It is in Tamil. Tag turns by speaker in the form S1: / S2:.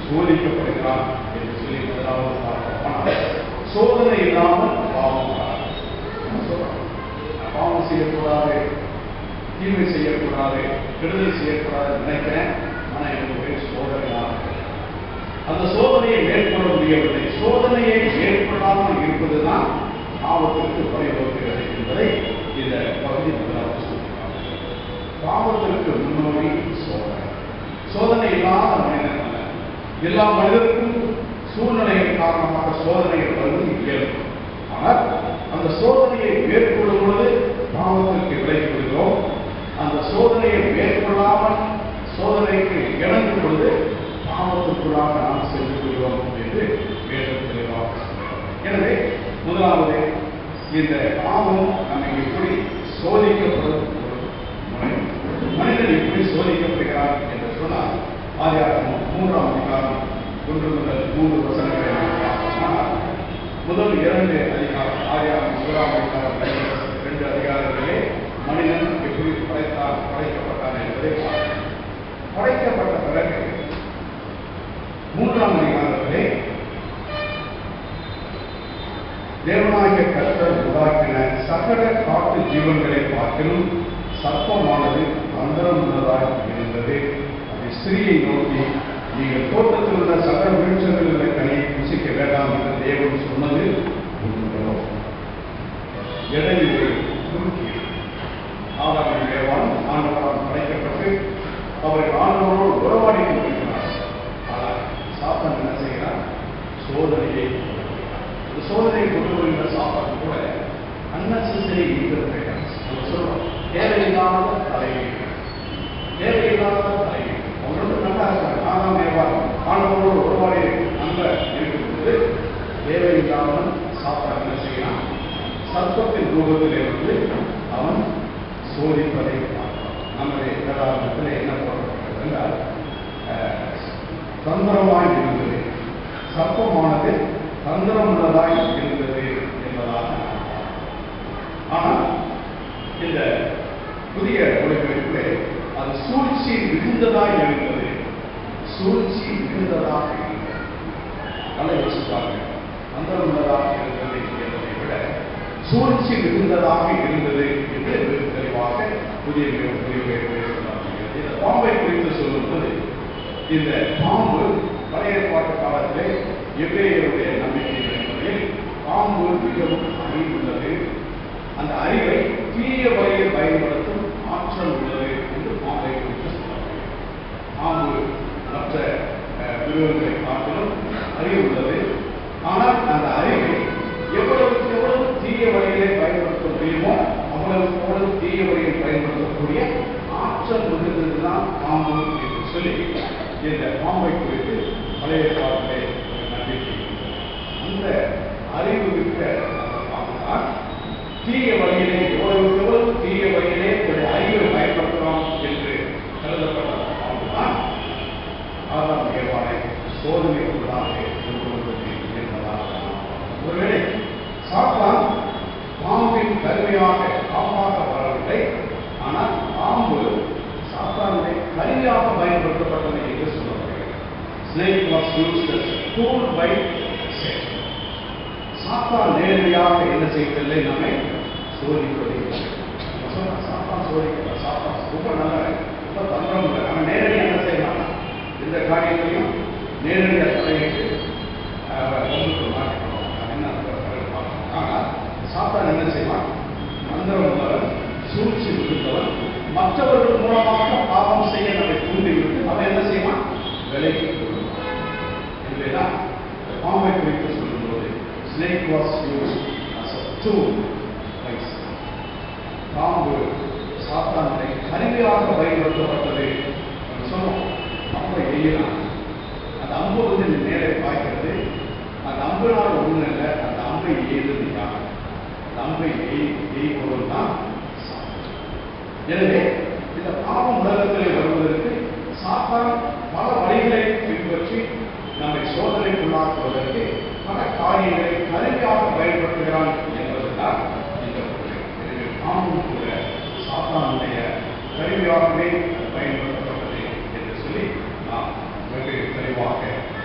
S1: சோதிக்கப்படுகிறான் என்று சொல்லி முதலாவது பார்த்தோம் ஆனால் சோதனை இல்லாமல் பாவம் வராது. நம்ம சொல்றோம், நான் பாவம் செய்யக்கூடாது தீமை செய்யக்கூடாது கெடுதல் செய்யக்கூடாது நினைக்கிறேன் ஆனா எனக்கு ஒரே சோதனையாக இருக்கு. அந்த சோதனையை மேற்கொள்ள முடியவில்லை சோதனையை மேற்கொள்ளாமல் இருப்பதுதான் பாவத்திற்கு வழிவகுக்கிறது என்பதை இந்த பகுதி முதலாவது சொல்கிறார் பாவத்திற்கு முன்னோடி சோதனை சோதனை இல்லாத மனிதன் அல்ல எல்லா மனிதருக்கும் சூழ்நிலையின் காரணமாக சோதனைகள் வருவது இயல்பு ஆனால் அந்த சோதனையை மேற்கொள்ளும் பொழுது பாவத்திற்கு விலகி விடுகிறோம் அந்த சோதனையை மேற்கொள்ளாமல் சோதனைக்கு இணங்கும் பொழுது பாவத்திற்குள்ளாக நாம் சென்று விடுகிறோம் என்று வேதம் தெளிவாக சொல்கிறது. எனவே முதலாவது இந்த பாவம் நம்மை எப்படி சோதிக்கப்படும் ஒரு முறை மனிதன் எப்படி சோதிக்கப்படுகிறான் என்று சொன்னால் ஆதியாகமம் மூன்றாம் அதிகாரம் ஒன்று முதல் மூன்று வசனங்களை நாம் பார்த்தோம்னால் முதல் இரண்டு அதிகாரம் ஆதியாகமம் முதலாம் அதிகாரம் இரண்டு அதிகாரங்களே மனிதன் எப்படி படைத்தான் படைக்கப்பட்டான் என்பதை பார்க்கிறோம். படைக்கப்பட்ட பிறகு மூன்றாம் அதிகாரத்திலே தேவனாகிய கர்த்தர் உண்டாக்கின சகல காட்டு ஜீவன்களை பார்க்கிலும் சர்ப்பமானது தந்திரம் உள்ளதாய் இருந்தது அது ஸ்திரீயை நோக்கி நீங்கள் தோட்டத்தில் உள்ள சகல விருட்சங்களில் உள்ள கனியை புசிக்க வேண்டாம் என்று தேவன் சொன்னது உண்மையோ இடையிலே குறுக்கி ஆதாரம் தேவான் ஆண்டவரால் படைக்கப்பட்டு அவர்கள் ஆண்டவரோடு உறவாடி கொண்டிருக்கிறார் ஆனால் சாத்தான் என்ன செய்கிறார் சோதனையை இந்த சோதனையை கொண்டு வருகிற சாப்பாடு கூட அன்னசரி இன்டர்பிரேட்டர்ஸ் நம்ம சொல்றோம் தேவையில்லாத தலைவீடு தேவையில்லாத தலைவீடு அவங்களோட நல்லா இருக்காங்க ஆனாம் தேவாரம் ஆண்டவரோடு உறவாடி அங்க இருக்கும்போது தேவையில்லாமல் சாப்பாடு என்ன செய்யலாம் சர்ப்பத்தின் ரூபத்திலே வந்து அவன் சோதிப்பதை பார்க்கிறோம் நம்முடைய வேதாந்தத்தில் என்ன போடப்பட்டது என்றால் அஹ், தந்திரமாய் இருந்தது சர்ப்பமானது தந்திரம் உள்ளதாய் இருந்தது என்பதாக நாம் பார்க்கிறோம். ஆனால் இந்த புதிய மொழிபெயர்ப்பிலே அது சூழ்ச்சி மிகுந்ததாய் இருந்தது சூழ்ச்சி மிகுந்ததாக இருந்தது நல்லா யோசிச்சு பாருங்க தந்திரம் உள்ளதாக இருந்தது என்பதை விட சூழ்ச்சி மிகுந்ததாக இருந்தது என்று வெகு தெளிவாக புதிய மொழிபெயர்ப்பு சொல்லப்படுகிறது இந்த பாம்பை குறித்து சொல்லும்போது இந்த பாம்பு பழைய ஏற்பாட்டு காலத்திலே எவ்வேறுடைய நம்பிக்கையின் அடிப்படையில் பாம்பு மிகவும் அறிவுள்ளது அந்த அறிவை தீய வழியில் பயன்படுத்தும் ஆற்றல் உள்ளது என்று பாம்பை குறித்து சொல்லப்படுகிறது பாம்பு மற்ற அஹ், மிருகங்களை காட்டிலும் அறிவு உள்ளது ஆனால் அந்த அறிவை எவ்வளவுக்கு எவ்வளவு தீய வழியிலே பயன்படுத்த முடியுமோ அவ்வளவுக்கு அவ்வளவு தீய வழியில் பயன்படுத்தக்கூடிய ஆற்றல் மிகுந்ததுதான் பாம்பு என்று சொல்லி இந்த பாம்பை குறித்து பழைய காலத்திலே ஒரு நம்பிக்கை இருந்தது. அந்த அறிவு மிக்க அந்த பாம்புதான் தீய வழியிலே எவ்வளவுக்கு எவ்வளவு தீய வழியிலே தன்னுடைய அறிவை பயன்படுத்தலாம் என்று கருதப்பட்ட அந்த பாம்புதான் ஆதாம் ஏவாளை சோதனைக்குள்ளாக கொண்டு வந்தது என்பதாக நாம் பார்க்கிறோம். ஒருவேளை சாத்தான் பாம்பின் கருவியாக பாம்பாக வரவில்லை ஆனால் பாம்பு சாத்தானுடைய கருவியாக பயன்படுத்தப்பட்டது என்று சொல்லப்படுகிறது snake was used as a tool by Satan. சாத்தான் நேரடியாக என்ன செய்வதில்லை நம்மை சோதிப்பதை இல்லை. நம்ம சொல்றோம், சாத்தான் சோதிக்கல சாத்தான் ரொம்ப நல்லவன் ரொம்ப தந்திரம் இல்லை அவன் நேரடியாக என்ன செய்யலாம் எந்த காரியத்தையும் நேரடியாக தலையிட்டு ஒன்றுக்கு மாற்றிக்கணும் என்ன பார்க்கணும் ஆனால் சாத்தான் என்ன செய்வான் மந்திரம் உள்ளவன் சூழ்ச்சி மிகுந்தவன் மற்றவர்கள் மூலமாக பாவம் செய்ய நம்மை தூண்டிவிட்டு அவன் என்ன செய்வான் விலைக்கு கொடுப்பான் இல்லைதான் இந்த பாம்பை குறித்து சொல்லும்போது snake was use as a tool பாம்பு சாத்தானுடைய கருவியாக பயன்படுத்தப்பட்டது நம்ம சொன்னோம் அம்பை எய்யலாம் அந்த அம்பு வந்து இந்த மேலே பாய்க்கிறது அந்த அம்புனால ஒண்ணு இல்லை அந்த அம்பை எய்தது யார் அந்த அம்பை எய் எய்பவன் தான் சாத்தான். எனவே இந்த பாவம் உலகத்தில் வருவதற்கு சாத்தான் பல வழிகளை பின்பற்றி நம்மை சோதனைக்குள்ளாக்குவதற்கு பல காரியங்களை கருவியாக பயன்படுத்துகிறான் என்பதுதான் இந்த உண்மை. எனவே பாம்பும் கூட சாத்தானுடைய கருவியாகவே அது பயன்படுத்தப்பட்டது என்று சொல்லி நாம் வெகு தெளிவாக